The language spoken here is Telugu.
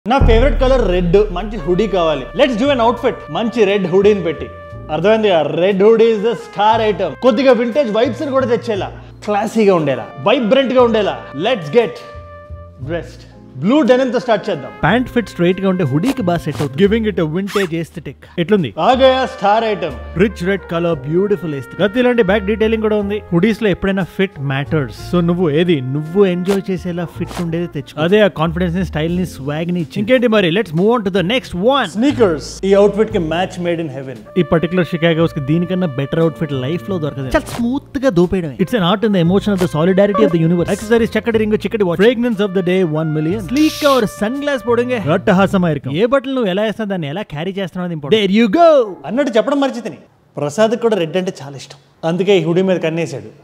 నా ఫేవరెట్ కలర్ రెడ్ మంచి హుడీ కావాలి లెట్స్ డూ అన్ అవుట్ఫిట్ మంచి రెడ్ హుడీని పెట్టి అర్థమైంది red hoodie is the star item కొద్దిగా వింటేజ్ వైబ్స్ కూడా తెచ్చేలా క్లాసీగా ఉండేలా వైబ్రెంట్ గా ఉండేలా let's get dressed blue denim తో స్టార్ట్ చేద్దాం ప్యాంట్ ఫిట్ స్ట్రైట్ గా ఉంటే హుడీకి బాగా సెట్ అవుతుంది గివింగ్ ఇట్ వింటేజ్ ఎస్థెటిక్ ఎట్లుంది ఆగయా star item rich red colour beautiful aesthetic ప్రతి ఇలాంటి బ్యాక్ డీటెయిలింగ్ కూడా ఉంది హుడీస్ లో ఎప్పుడైనా ఫిట్ మ్యాటర్స్ సో నువ్వు ఏది నువ్వు ఎంజాయ్ చేసేలా ఫిట్ ఉండేది తెచ్చు అదే ఆ కాన్ఫిడెన్స్ ని స్టైల్ ని స్వాగ్ ని ఇచ్చి ఇంకేంటి మరి let's move on to the next one sneakers ఈ అవుట్ఫిట్ కి మ్యాచ్ మేడ్ ఇన్ హెవెన్ ఈ పర్టికులర్ షికాగోస్ కి దీనికన్నా బెటర్ అవుట్ఫిట్ లైఫ్ లో దొరకదు చాలా స్మూత్ గా దూపేయడం it's an art in the emotion of the solidarity of the universe accessories చక్కటి రింగ్ చిక్కటి watch fragrance of the day one million sleek और సన్ గ్లాస్ పోడుంగే రట్టహాసమా ఇరుకం ఏ బట్టలు నువ్వు ఎలా వేస్తావు దాన్ని ఎలా క్యారీ చేస్తున్నావు ఇంపార్టెంట్ దేర్ యు గో అన్నట్టు చెప్పడం మర్చితిని ప్రసాద్ కూడా రెడ్ అంటే చాలా ఇష్టం అందుకే ఈ హుడీ మీద కన్నేశాడు